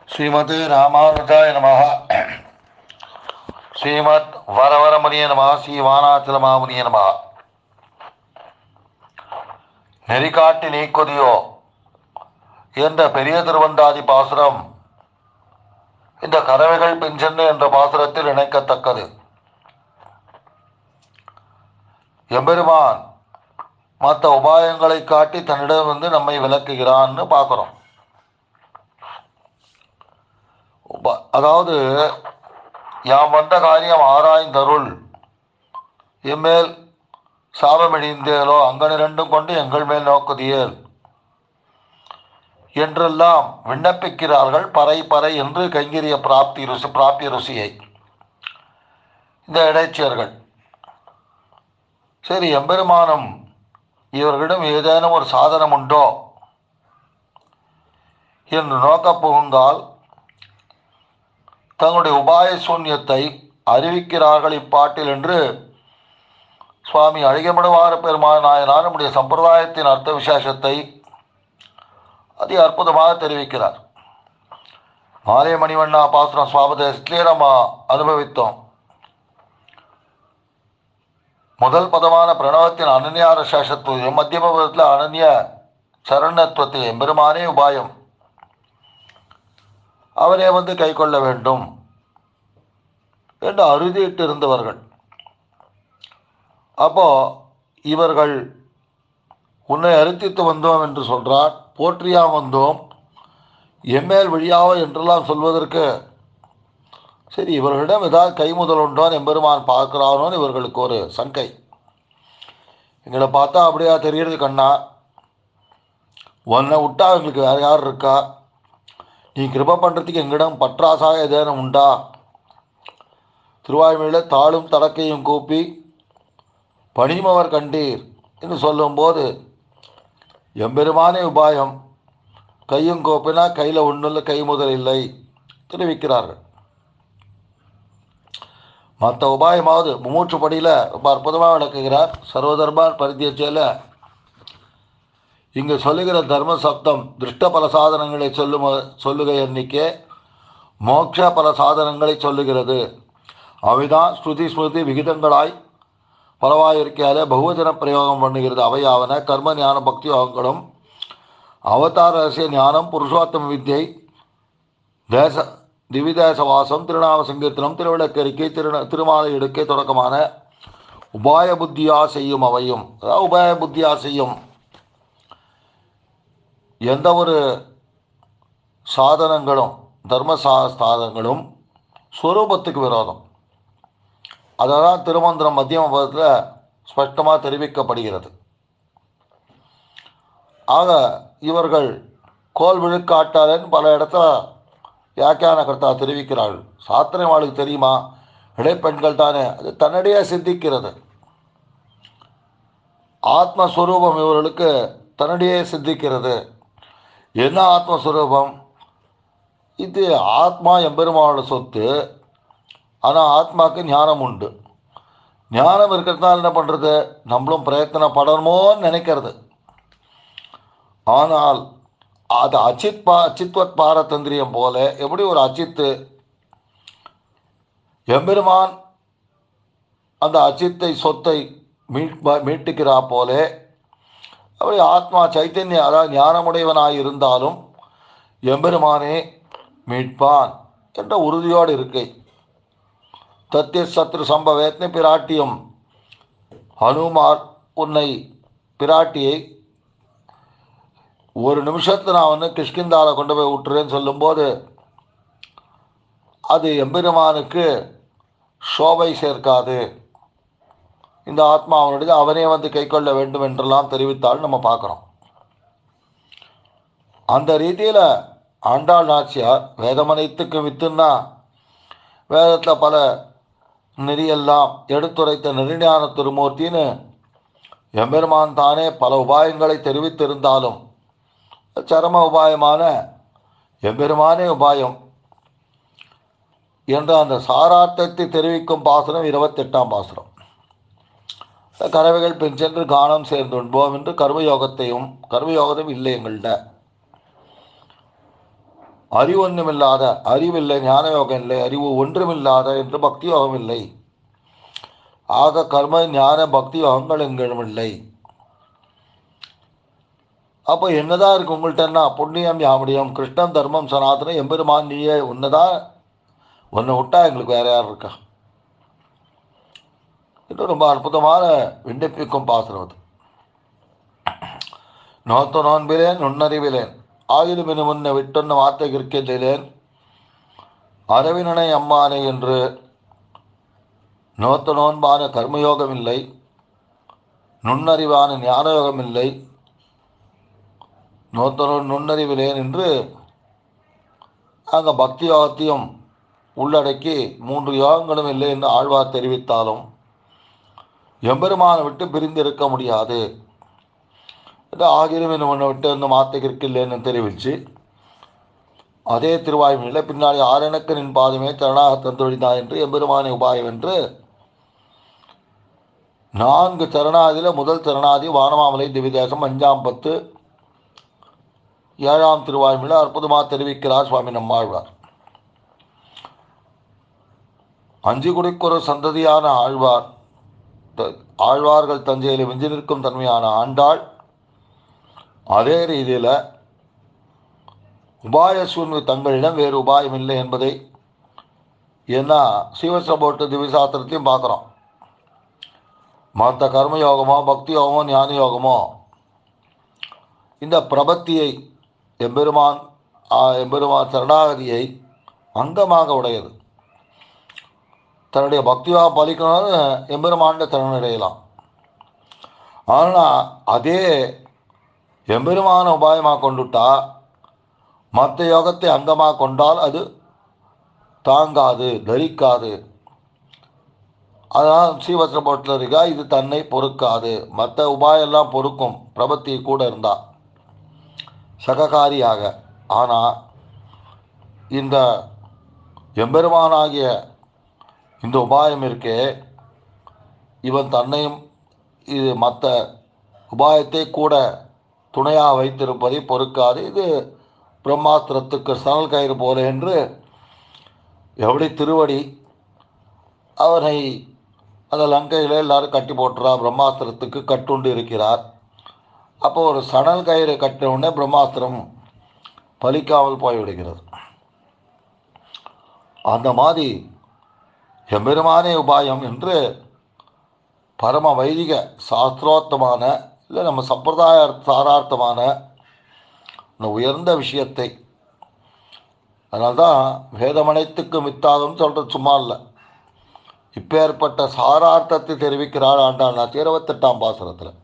ஸ்ரீமதே ராமானுஜாய நமः ஸ்ரீமத் வரவரமுனிய நமः ஸ்ரீ வானாச்சல மாமுனிய நமः நெறிகாட்டி நீக்கொதியோ என்ற பெரிய திருவந்தாதி பாசுரம் இந்த கறவைகள் பிஞ்சென்று என்ற பாசுரத்தில் இணைக்கத்தக்கது எம்பெருமான் மற்ற உபாயங்களை காட்டி தன்னிடம் வந்து நம்மை விளக்குகிறான்னு பார்க்குறோம் உப- அதாவது யாம் வந்த காரியம் ஆராய்ந்தருள் எம்மேல் சாபமிழிந்தேலோ அங்கன இரண்டும் கொண்டு எங்கள் மேல் நோக்குதியேல் என்றெல்லாம் விண்ணப்பிக்கிறார்கள் பறை பறை என்று கைங்கரிய பிராப்தி ருசி பிராப்பிய ருசியை இந்த இடைச்சியர்கள் சரி எம்பெருமானம் இவர்களிடம் ஏதேனும் ஒரு சாதனம் உண்டோ என்று நோக்கப் புகுந்தால் தங்களுடைய உபாய சூன்யத்தை அறிவிக்கிறார்கள் இப்பாட்டில் என்று சுவாமி அழகமடுவார பெருமாள் நாயனார் நம்முடைய சம்பிரதாயத்தின் அர்த்த விசேஷத்தை அதி அற்புதமாக தெரிவிக்கிறார் மாலை மணிவண்ணா பாசுரம் சுவாபதேசத்திலே நம்ம அனுபவித்தோம் முதல் பதமான பிரணவத்தின் அனன்யார சேஷத்துவம் மத்தியம பதத்தில் அனன்ய சரணத்துவத்தை எம்பெருமானே உபாயம் அவரே வந்து கை கொள்ள வேண்டும் என்று அறுதியிட்டு இருந்தவர்கள் அப்போ இவர்கள் உன்னை அறுத்தித்து வந்தோம் என்று சொல்றார் போற்றியா வந்தோம் எம்மேல் வழியாவோ என்றெல்லாம் சொல்வதற்கு சரி இவர்களிடம் ஏதாவது கைமுதல் உண்டோன்னு எம்பெருமான் பார்க்கிறானோன்னு இவர்களுக்கு ஒரு சங்கை எங்களை பார்த்தா அப்படியா தெரிகிறது கண்ணா உன்னை விட்டா எங்களுக்கு வேற யார் இருக்கா நீ கிருப பண்ணுறதுக்கு எங்களிடம் பற்றாசாக ஏதேனும் உண்டா திருவாய்மொழியில் தாளும் தடக்கையும் கூப்பி பணிமவர் கண்டீர் என்று சொல்லும்போது எம்பெருமானே உபாயம் கையும் கோப்பினா கையில் ஒன்றும் இல்லை கை முதல் இல்லை தெரிவிக்கிறார்கள் மற்ற உபாயமாவது மும்மூற்று படியில் ரொம்ப அற்புதமாக விளக்குகிறார் சர்வதர்மான் பரித்தியச்சையில் இங்கு சொல்லுகிற தர்ம சப்தம் திருஷ்ட பல சாதனங்களை சொல்லும் சொல்லுக எண்ணிக்கை மோட்ச பல சாதனங்களை சொல்லுகிறது அவைதான் ஸ்ருதி ஸ்மிருதி விகிதங்களாய் பலவாயிருக்கையாலே பகுவஜன பிரயோகம் பண்ணுகிறது அவையாவன கர்ம ஞான பக்தி யோகங்களும் அவதார ரகசிய ஞானம் புருஷோத்தம வித்யை தேச திவிதேச வாசம் திருநாம சங்கீர்த்தனம் திருவிளக்கறிக்கை திரு திருமாலை எடுக்கை தொடக்கமான உபாய புத்தியா செய்யும் அவையும் அதாவது உபாய புத்தியா செய்யும் எந்த ஒரு சாதனங்களும் தர்ம சா சாதனங்களும் ஸ்வரூபத்துக்கு விரோதம் அதை தான் திருமந்திரம் மத்தியம பதத்தில் ஸ்பஷ்டமாக தெரிவிக்கப்படுகிறது ஆக இவர்கள் கோல் விழுக்காட்டாளன் பல இடத்துல வியாக்கியான கர்த்தா தெரிவிக்கிறார்கள் சாத்திரவாளுக்கு தெரியுமா இடைப்பெண்கள் தானே அது தன்னிடையே சித்திக்கிறது ஆத்மஸ்வரூபம் இவர்களுக்கு தன்னிடையே சித்திக்கிறது என்ன ஆத்மஸ்வரூபம் இது ஆத்மா எம்பெருமானோட சொத்து ஆனால் ஆத்மாவுக்கு ஞானம் உண்டு ஞானம் இருக்கிறதுனால என்ன பண்ணுறது நம்மளும் பிரயத்தனப்படணுமோன்னு நினைக்கிறது ஆனால் அது அச்சித் பா அச்சித்வத் பாரதந்திரியம் போல எப்படி ஒரு அச்சித்து எம்பெருமான் அந்த அச்சித்தை சொத்தை மீட் மீட்டுக்கிறா போலே அப்படி ஆத்மா சைத்தன்ய அதாவது ஞானமுடையவனாய் இருந்தாலும் எம்பெருமானே மீட்பான் என்ற உறுதியோடு இருக்கை தத்திய சத்ரு சம்பவேத்னு பிராட்டியும் ஹனுமார் உன்னை பிராட்டியை ஒரு நிமிஷத்தை நான் வந்து கிஷ்கிந்தாவில் கொண்டு போய் விட்டுறேன்னு சொல்லும்போது அது எம்பெருமானுக்கு சோபை சேர்க்காது இந்த ஆத்மா அவனுடைய அவனே வந்து கை கொள்ள வேண்டும் என்றெல்லாம் தெரிவித்தால் நம்ம பார்க்குறோம் அந்த ரீதியில் ஆண்டாள் நாச்சியார் வேதமனைத்துக்கு வித்துன்னா வேதத்தில் பல நெறியெல்லாம் எடுத்துரைத்த நெறிஞான திருமூர்த்தின்னு எம்பெருமான் தானே பல உபாயங்களை தெரிவித்திருந்தாலும் சரம உபாயமான எம்பெருமானே உபாயம் என்ற அந்த சாரார்த்தத்தை தெரிவிக்கும் பாசனம் இருபத்தெட்டாம் பாசனம் கறவைகள் பின் சென்று காணம் சேர்ந்து உண்போம் என்று கர்மயோகத்தையும் கர்மயோகத்தையும் இல்லை எங்கள்கிட்ட அறிவொன்றுமில்லாத அறிவில்லை ஞான யோகம் இல்லை அறிவு ஒன்றுமில்லாத என்று பக்தி யோகம் இல்லை ஆக கர்ம ஞான பக்தி யோகங்கள் எங்களும் இல்லை அப்போ என்னதான் இருக்கு உங்கள்கிட்டன்னா புண்ணியம் யாமுடியம் கிருஷ்ணன் தர்மம் சனாதனம் எம்பெருமான் நீயே உன்னதான் உன்னை விட்டா எங்களுக்கு வேற யார் இருக்கா இது ரொம்ப அற்புதமான விண்ணப்பிக்கும் பாசுறது நோத்த நோன்பிலேன் நுண்ணறிவிலேன் ஆயிரம் என முன்ன விட்டொன்ன வார்த்தை இருக்கின்றேன் அரவினனை அம்மானை என்று நோத்த நோன்பான கர்மயோகம் இல்லை நுண்ணறிவான ஞானயோகம் இல்லை நோத்த நோன் நுண்ணறிவிலேன் என்று அங்கே பக்தி யோகத்தையும் உள்ளடக்கி மூன்று யோகங்களும் இல்லை என்று ஆழ்வார் தெரிவித்தாலும் எம்பெருமானை விட்டு பிரிந்திருக்க முடியாது இது ஆகிலும் என்ன ஒன்று விட்டு இந்த மாத்தைக்கு இல்லைன்னு தெரிவித்து அதே திருவாய்மொழியில் பின்னாடி ஆரணக்கு நின் பாதமே தரணாக தந்தொழிதா என்று எம்பெருமானை உபாயம் என்று நான்கு சரணாதியில் முதல் சரணாதி வானமாமலை திவிதேசம் அஞ்சாம் பத்து ஏழாம் திருவாய்மொழியில் அற்புதமாக தெரிவிக்கிறார் சுவாமி நம்மாழ்வார் அஞ்சு குடிக்கொரு சந்ததியான ஆழ்வார் த- ஆழ்வார்கள் தஞ்சையில் விஞ்சி நிற்கும் தன்மையான ஆண்டாள் அதே ரீதியில் உபாய சூன்மை தங்களிடம் வேறு உபாயம் இல்லை என்பதை ஏன்னா சீவசபோட்டு திவிசாஸ்திரத்தையும் பார்க்குறோம் மற்ற கர்மயோகமோ பக்தி யோகமோ ஞான யோகமோ இந்த பிரபத்தியை எம்பெருமான் ஆ, எம்பெருமான் சரணாகதியை அங்கமாக உடையது தன்னுடைய பக்தியாக பலிக்கணும்னு எம்பெருமாண்ட சரணடையலாம் ஆனால் அதே எம்பெருமான உபாயமாக கொண்டுட்டா மற்ற யோகத்தை அங்கமாக கொண்டால் அது தாங்காது தரிக்காது அதனால் ஸ்ரீவஸ்திர போட்டில் இருக்கா இது தன்னை பொறுக்காது மற்ற உபாயெல்லாம் பொறுக்கும் பிரபத்தி கூட இருந்தா சககாரியாக ஆனால் இந்த எம்பெருமானாகிய இந்த உபாயம் இருக்கே இவன் தன்னையும் இது மற்ற உபாயத்தை கூட துணையாக வைத்திருப்பதை பொறுக்காது இது பிரம்மாஸ்திரத்துக்கு சணல் கயிறு போல என்று எப்படி திருவடி அவனை அந்த லங்கையில் எல்லாரும் கட்டி போட்டுறா பிரம்மாஸ்திரத்துக்கு கட்டுண்டு இருக்கிறார் அப்போ ஒரு சணல் கயிறு கட்டின உடனே பிரம்மாஸ்திரம் பலிக்காமல் போய்விடுகிறது அந்த மாதிரி எம்பெருமானே உபாயம் என்று பரம வைதிக சாஸ்திரோத்தமான இல்லை நம்ம சம்பிரதாய சாரார்த்தமான இந்த உயர்ந்த விஷயத்தை அதனால்தான் வேதமனைத்துக்கு மித்தாகும் சொல்கிறது சும்மா இல்லை இப்பேற்பட்ட சாரார்த்தத்தை தெரிவிக்கிறார் ஆண்டாள் இருபத்தெட்டாம் பாசுரத்தில்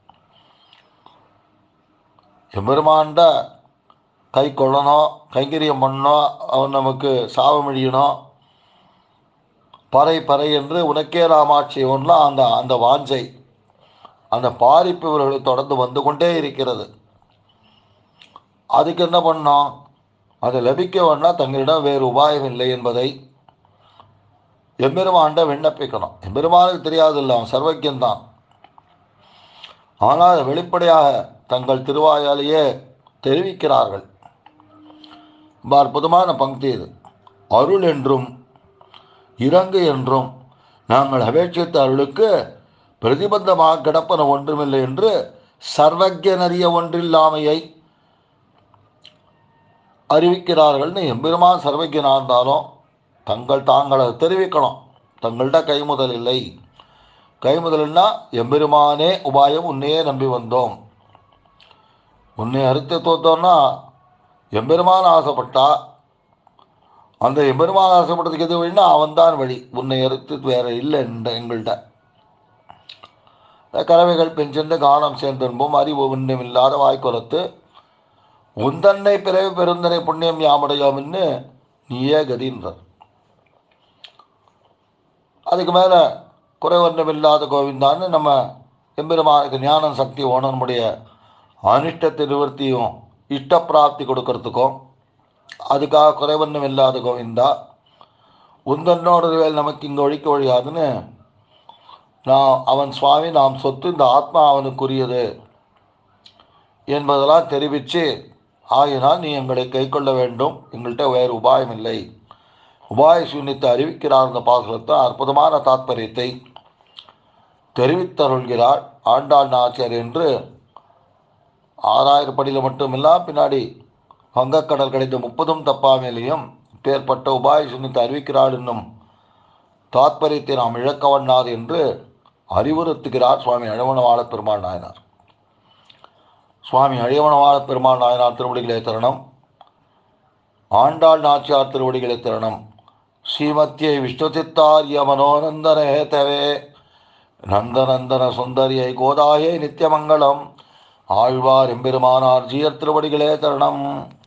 எம்பெருமாண்ட கை கொள்ளணும் கைங்கரியம் பண்ணணும் அவன் நமக்கு சாபம் இழியணும் பறை பறை என்று உனக்கே ராமாட்சி ஒன்றா அந்த அந்த வாஞ்சை அந்த பாரிப்பு இவர்களை தொடர்ந்து வந்து கொண்டே இருக்கிறது அதுக்கு என்ன பண்ணோம் அதை லபிக்க வேணா தங்களிடம் வேறு உபாயம் இல்லை என்பதை எம்பெருமான்ட விண்ணப்பிக்கணும் எம்பெருமானுக்கு தெரியாதில்ல அவன் சர்வக்கியந்தான் ஆனால் அதை வெளிப்படையாக தங்கள் திருவாயாலேயே தெரிவிக்கிறார்கள் ரொம்ப அற்புதமான பங்க்தி இது அருள் என்றும் இறங்கு என்றும் நாங்கள் அபேட்சித்த அருளுக்கு பிரதிபந்தமாக கிடப்பன ஒன்றுமில்லை என்று சர்வஜனறிய ஒன்றில்லாமையை அறிவிக்கிறார்கள்னு எம்பெருமான் சர்வஜனாக இருந்தாலும் தங்கள் தாங்களை தெரிவிக்கணும் தங்கள்கிட்ட கைமுதல் இல்லை கைமுதல்னா எம்பெருமானே உபாயம் உன்னையே நம்பி வந்தோம் உன்னை அறுத்து தோத்தோம்னா எம்பெருமான் ஆசைப்பட்டா அந்த எம்பெருமான் ஆசைப்பட்டதுக்கு எது வழின்னா அவன்தான் வழி உன்னை அறுத்து வேற இல்லை இந்த எங்கள்கிட்ட கறவைகள் பெஞ்சென்று காணம் சேர்ந்தென்பும் அறிவு ஒன்றும் இல்லாத வாய்க்குலத்து உந்தன்னை பிறவி பெருந்தனை புண்ணியம் யாமுடையோம்னு நீயே கதின்றார் அதுக்கு மேலே குறை ஒன்றும் இல்லாத கோவிந்தான்னு நம்ம எம்பெருமானுக்கு ஞானம் சக்தி ஓணும் நம்முடைய அனிஷ்டத்தை நிவர்த்தியும் இஷ்ட பிராப்தி கொடுக்கறதுக்கும் அதுக்காக குறைவண்ணம் இல்லாத கோவிந்தா உந்தன்னோட வேல் நமக்கு இங்கே ஒழிக்க ஒழியாதுன்னு நான் அவன் சுவாமி நாம் சொத்து இந்த ஆத்மா அவனுக்குரியது என்பதெல்லாம் தெரிவித்து ஆகினால் நீ எங்களை கை கொள்ள வேண்டும் எங்கள்கிட்ட வேறு உபாயம் இல்லை உபாய சூன்யத்தை அறிவிக்கிறார் அந்த பாசுரத்தை அற்புதமான தாத்பரியத்தை தெரிவித்தருள்கிறார் ஆண்டாள் நாச்சியார் என்று ஆறாயிரம் படியில் மட்டுமில்லா பின்னாடி வங்கக்கடல் கிடைத்த முப்பதும் தப்பாமேலையும் பேர்பட்ட உபாய சூன்யத்தை அறிவிக்கிறாள் என்னும் தாத்பரியத்தை நாம் இழக்க வண்ணாது என்று அறிவுறுத்துகிறார் சுவாமி அழவனவாள பெருமாள் நாயனார் சுவாமி அழியவனவாள பெருமாள் நாயனார் திருவடிகளே தருணம் ஆண்டாள் நாச்சியார் திருவடிகளே தருணம் ஸ்ரீமத்தியை விஷ்ணுசித்தாரிய மனோநந்தன ஹேதவே நந்தநந்தன சுந்தரியை கோதாயே நித்தியமங்கலம் ஆழ்வார் எம்பெருமானார் ஜீயர் திருவடிகளே தருணம்